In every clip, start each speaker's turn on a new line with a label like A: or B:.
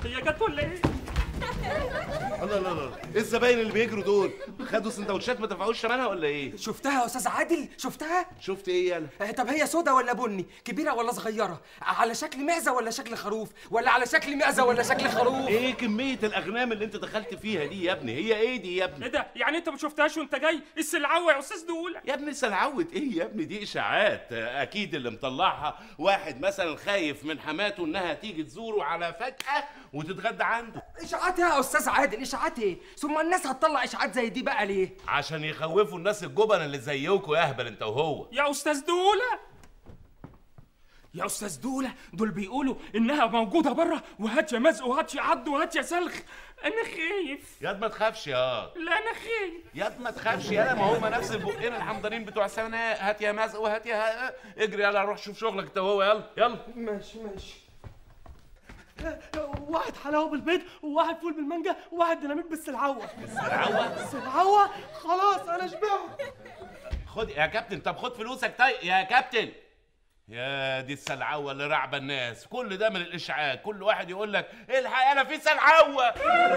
A: هي جت ولا ايه
B: الله لا لا ايه الزباين اللي بيجروا دول خدوا سندوتشات ما دفعوش ثمنها ولا ايه
C: شفتها يا استاذ عادل شفتها
B: شفت ايه يالا
C: آه، طب هي سودا ولا بني كبيره ولا صغيره على شكل معزه ولا شكل خروف ولا على شكل معزه ولا شكل خروف
B: ايه كميه الاغنام اللي انت دخلت فيها دي يا ابني هي ايه دي يا ابني
A: ايه ده يعني انت ما شفتهاش وانت جاي السلعوه يا استاذ دوله
B: يا ابني سلعوت ايه يا ابني دي اشاعات اكيد اللي مطلعها واحد مثلا خايف من حماته انها تيجي تزوره على فجأة وتتغدى عنده
C: اشاعات إيه يا استاذ عادل اشاعات ايه ثم الناس هتطلع اشاعات زي دي بقى ليه
B: عشان يخوفوا الناس الجبن اللي زيكوا يا اهبل انت وهو
A: يا استاذ دوله يا استاذ دوله دول بيقولوا انها موجوده بره وهات يا مزق وهات يا عض وهات يا سلخ انا خايف
B: ياد ما تخافش يا
A: لا انا خايف
B: ياد ما تخافش يالا ما هم نفس البقين الحمضانين بتوع السنة هات يا مزق وهات يا ها- اجري يلا روح شوف شغلك انت وهو يلا يلا
C: ماشي ماشي
D: واحد حلاوه بالبيض وواحد فول بالمانجا وواحد ديناميت بالسلعوه
B: السلعوة
D: السلعوه خلاص انا شبعت
B: خد يا كابتن طب خد فلوسك طيب يا كابتن يا دي السلعوة اللي راعبة الناس كل ده من الإشاعات كل واحد يقول لك الحق أنا في سلعوة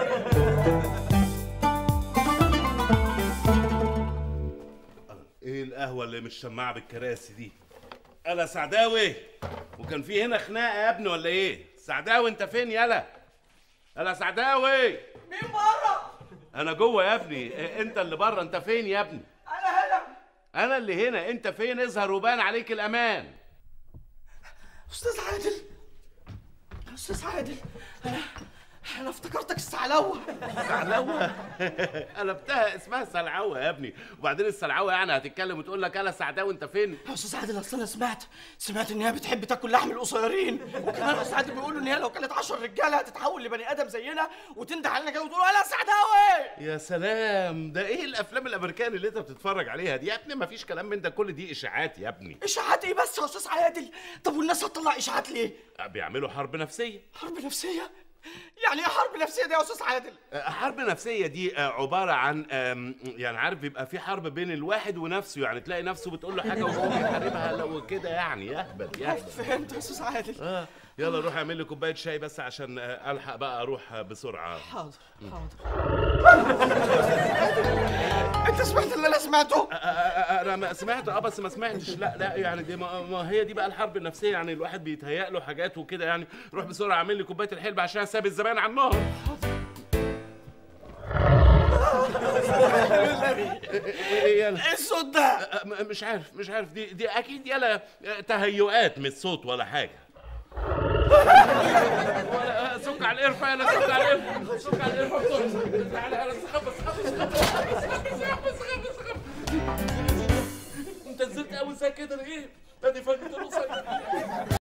B: ايه القهوة اللي مش شماعة بالكراسي دي أنا سعداوي وكان في هنا خناقة يا ابني ولا ايه سعداوي انت فين يلا أنا سعداوي
D: مين بره
B: أنا جوه يا ابني إيه، انت اللي بره انت فين يا ابني
D: انا هنا
B: انا اللي هنا انت فين اظهر وبان عليك الامان
D: استاذ عادل استاذ عادل انا انا افتكرتك السعلوه
B: سلعوه قلبتها اسمها سلعوه يا ابني وبعدين السلعوه يعني هتتكلم وتقول لك انا سعداوي انت فين
D: يا استاذ عادل اصل انا سمعت سمعت ان هي بتحب تاكل لحم القصيرين وكمان استاذ عادل بيقولوا ان هي لو كانت 10 رجاله هتتحول لبني ادم زينا وتنده علينا كده وتقول انا سعداوي
B: يا سلام ده ايه الافلام الامريكان اللي انت بتتفرج عليها دي يا ابني مفيش كلام من ده كل دي اشاعات يا ابني
D: اشاعات ايه بس يا استاذ عادل طب والناس هتطلع اشاعات ليه
B: بيعملوا حرب نفسيه
D: حرب نفسيه يعني ايه حرب نفسيه دي يا استاذ عادل
B: آه، حرب نفسية دي آه، عبارة عن آم، يعني عارف بيبقى في حرب بين الواحد ونفسه يعني تلاقي نفسه بتقول له حاجة وهو بيحاربها لو كده يعني يهبل يهبل
D: فهمت يا استاذ عادل
B: اه يلا روح اعمل لي كوبايه شاي بس عشان آه، الحق بقى اروح آه، بسرعه
D: حاضر حاضر انت سمعت اللي انا سمعته
B: آه، آه، آه، انا ما سمعت اه بس ما سمعتش لا لا يعني دي ما, ما هي دي بقى الحرب النفسيه يعني الواحد بيتهيأ له حاجات وكده يعني روح بسرعه اعمل لي كوبايه الحلبة عشان ساب الزبائن على النهر ايه يلا
D: ايه الصوت ده
B: آه، م- مش عارف مش عارف دي دي اكيد يلا آه، تهيؤات مش صوت ولا حاجه ولا آه، سك على القرفه يلا سك على القرفه سك على القرفه بسرعه تعالى تعالى استخبى استخبى استخبى استخبى استخبى استخبى انت نزلت اول ساعه كده ليه؟ ادي فجأة القصير